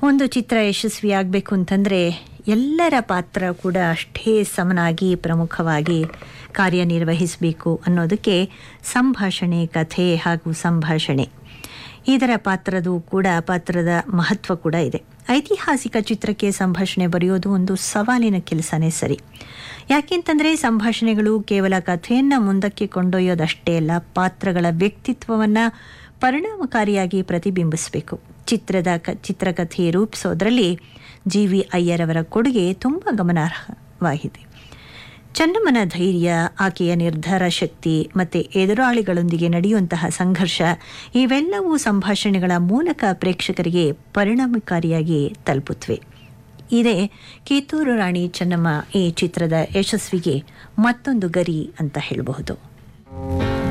ಒಂದು ಚಿತ್ರ ಯಶಸ್ವಿಯಾಗಬೇಕು ಅಂತಂದರೆ ಎಲ್ಲರ ಪಾತ್ರ ಕೂಡ ಅಷ್ಟೇ ಸಮನಾಗಿ ಪ್ರಮುಖವಾಗಿ ಕಾರ್ಯನಿರ್ವಹಿಸಬೇಕು ಅನ್ನೋದಕ್ಕೆ ಸಂಭಾಷಣೆ ಕಥೆ ಹಾಗೂ ಸಂಭಾಷಣೆ ಇದರ ಪಾತ್ರದ್ದು ಕೂಡ ಪಾತ್ರದ ಮಹತ್ವ ಕೂಡ ಇದೆ ಐತಿಹಾಸಿಕ ಚಿತ್ರಕ್ಕೆ ಸಂಭಾಷಣೆ ಬರೆಯೋದು ಒಂದು ಸವಾಲಿನ ಕೆಲಸನೇ ಸರಿ ಯಾಕೆಂತಂದರೆ ಸಂಭಾಷಣೆಗಳು ಕೇವಲ ಕಥೆಯನ್ನು ಮುಂದಕ್ಕೆ ಕೊಂಡೊಯ್ಯೋದಷ್ಟೇ ಅಲ್ಲ ಪಾತ್ರಗಳ ವ್ಯಕ್ತಿತ್ವವನ್ನು ಪರಿಣಾಮಕಾರಿಯಾಗಿ ಪ್ರತಿಬಿಂಬಿಸಬೇಕು ಚಿತ್ರದ ಕ ಚಿತ್ರಕಥೆ ರೂಪಿಸೋದ್ರಲ್ಲಿ ಜಿ ವಿ ಅಯ್ಯರವರ ಕೊಡುಗೆ ತುಂಬ ಗಮನಾರ್ಹವಾಗಿದೆ ಚನ್ನಮ್ಮನ ಧೈರ್ಯ ಆಕೆಯ ನಿರ್ಧಾರ ಶಕ್ತಿ ಮತ್ತು ಎದುರಾಳಿಗಳೊಂದಿಗೆ ನಡೆಯುವಂತಹ ಸಂಘರ್ಷ ಇವೆಲ್ಲವೂ ಸಂಭಾಷಣೆಗಳ ಮೂಲಕ ಪ್ರೇಕ್ಷಕರಿಗೆ ಪರಿಣಾಮಕಾರಿಯಾಗಿ ತಲುಪುತ್ತವೆ ಇದೇ ಕಿತ್ತೂರು ರಾಣಿ ಚೆನ್ನಮ್ಮ ಈ ಚಿತ್ರದ ಯಶಸ್ವಿಗೆ ಮತ್ತೊಂದು ಗರಿ ಅಂತ ಹೇಳಬಹುದು